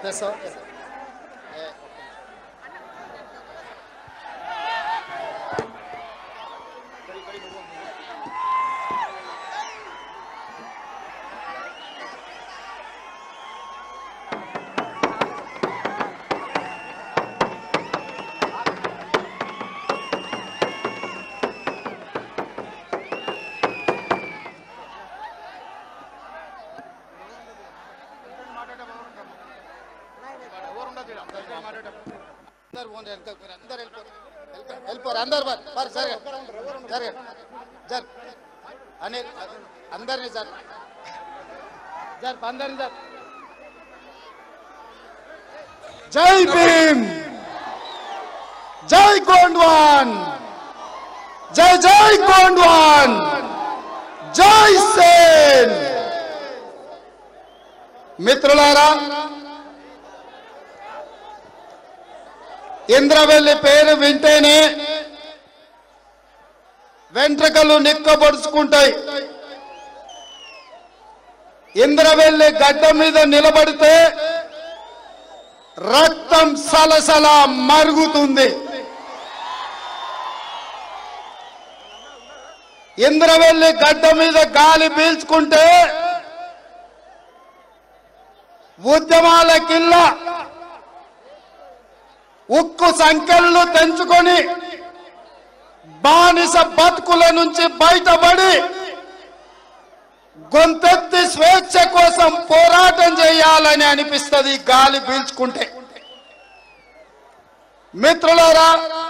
తెస్తావా? అందరు పోండి వెనకకు మీరు అందరు వెళ్ళిపోరు వెళ్ళిపో- వెళ్ళిపోరు అందరు బార్ బార్ జరగ జరగ జర్ అనిల్ అందరినీ జర్ జర్ అందరినీ జర్ జై భీమ్ జై గోండ్వాన్ జై జై గోండ్వాన్ జై సేన్ మిత్రులారా ఇంద్రవెల్లి పేరు వింటేనే వెంట్రుకలు నిక్కబడుచుకుంటాయి ఇంద్రవెల్లి గడ్డ మీద నిలబడితే రక్తం సలసల మరుగుతుంది ఇంద్రవెల్లి గడ్డ మీద గాలి పీల్చుకుంటే ఉద్యమాల కిల్లా ఉక్కు సంఖ్యలను తెంచుకొని బానిస బతుకుల నుంచి బయటపడి గొంతెత్తి స్వేచ్ఛ కోసం పోరాటం చేయాలని అనిపిస్తుంది ఈ గాలి పీల్చుకుంటే మిత్రులారా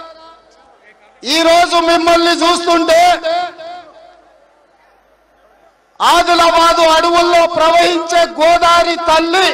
ఈరోజు మిమ్మల్ని చూస్తుంటే ఆదిలాబాదు అడవుల్లో ప్రవహించే గోదావరి తల్లి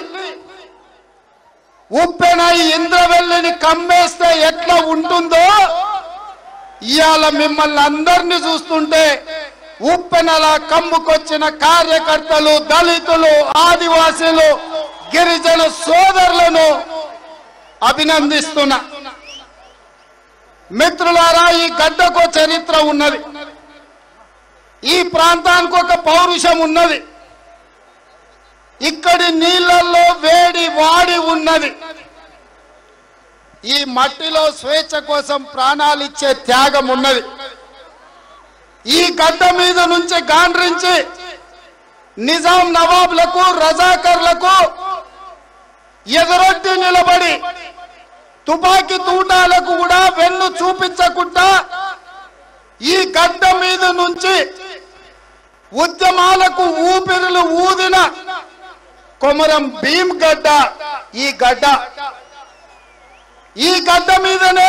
ఉప్పెన ఈ ఇంద్రవెల్లిని కమ్మేస్తే ఎట్లా ఉంటుందో ఇవాళ మిమ్మల్ని అందరినీ చూస్తుంటే ఉప్పెనలా కమ్ముకొచ్చిన కార్యకర్తలు దళితులు ఆదివాసీలు గిరిజన సోదరులను అభినందిస్తున్నా మిత్రులారా ఈ గడ్డకు చరిత్ర ఉన్నది ఈ ప్రాంతానికి ఒక పౌరుషం ఉన్నది ఇక్కడి నీళ్ళల్లో వేడి వాడి ఉన్నది ఈ మట్టిలో స్వేచ్ఛ కోసం ప్రాణాలు ఇచ్చే త్యాగం ఉన్నది ఈ గడ్డ మీద నుంచి గాండ్రించి నిజాం నవాబులకు రజాకర్లకు ఎదురొట్టి నిలబడి తుపాకీ తూటాలకు కూడా వెన్ను చూపించకుండా ఈ గడ్డ మీద నుంచి ఉద్యమాలకు ఊపిరులు ఊదిన కొమరం భీమ్ గడ్డ ఈ గడ్డ ఈ గడ్డ మీదనే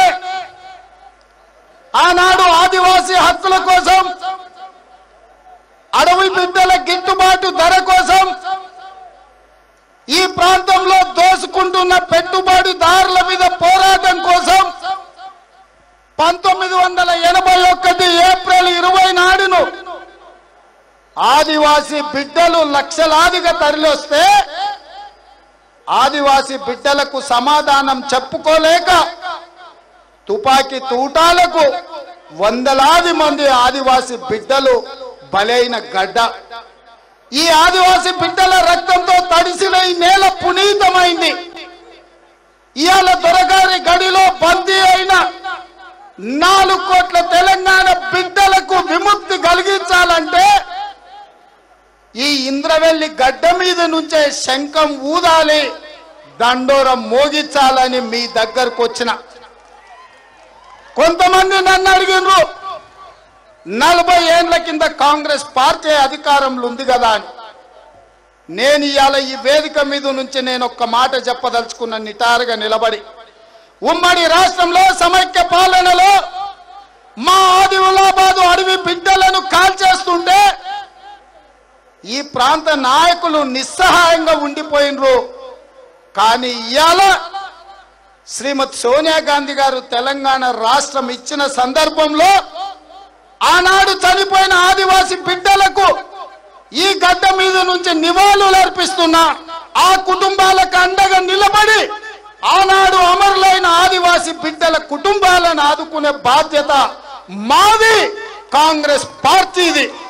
ఆనాడు ఆదివాసీ హక్కుల కోసం అడవి బిడ్డల గిట్టుబాటు ధర కోసం ఈ ప్రాంతంలో దోసుకుంటున్న పెట్టుబడిదారుల మీద పోరాటం కోసం పంతొమ్మిది వందల ఎనభై ఒకటి ఏప్రిల్ ఇరవై నాడును ఆదివాసీ బిడ్డలు లక్షలాదిగా తరలివస్తే ఆదివాసీ బిడ్డలకు సమాధానం చెప్పుకోలేక తుపాకీ తూటాలకు వందలాది మంది ఆదివాసీ బిడ్డలు బలైన గడ్డ ఈ ఆదివాసీ బిడ్డల రక్తంతో తడిసిన ఈ నేల పునీతమైంది ఇవాళ దొరగారి గడిలో బందీ అయిన నాలుగు కోట్ల తెలంగాణ బిడ్డలకు విముక్తి కలిగించాలంటే ఈ ఇంద్రవెల్లి గడ్డ మీద నుంచే శంఖం ఊదాలి దండోరం మోగించాలని మీ దగ్గరకు వచ్చిన కొంతమంది నన్ను అడిగినరు నలభై ఏండ్ల కింద కాంగ్రెస్ పార్టీ అధికారంలో ఉంది కదా అని నేను ఇవాళ ఈ వేదిక మీద నుంచి నేను ఒక్క మాట చెప్పదలుచుకున్న నిటారుగా నిలబడి ఉమ్మడి రాష్ట్రంలో సమైక్య పాలనలో మా ఆదిలాబాదు అడవి బిడ్డలను కాల్చేస్తుంటే ఈ ప్రాంత నాయకులు నిస్సహాయంగా ఉండిపోయినరు కానీ ఇవాళ శ్రీమతి సోనియా గాంధీ గారు తెలంగాణ రాష్ట్రం ఇచ్చిన సందర్భంలో ఆనాడు చనిపోయిన ఆదివాసి బిడ్డలకు ఈ గడ్డ మీద నుంచి నివాళులు అర్పిస్తున్నా ఆ కుటుంబాలకు అండగా నిలబడి ఆనాడు అమరులైన ఆదివాసి బిడ్డల కుటుంబాలను ఆదుకునే బాధ్యత మాది కాంగ్రెస్ పార్టీది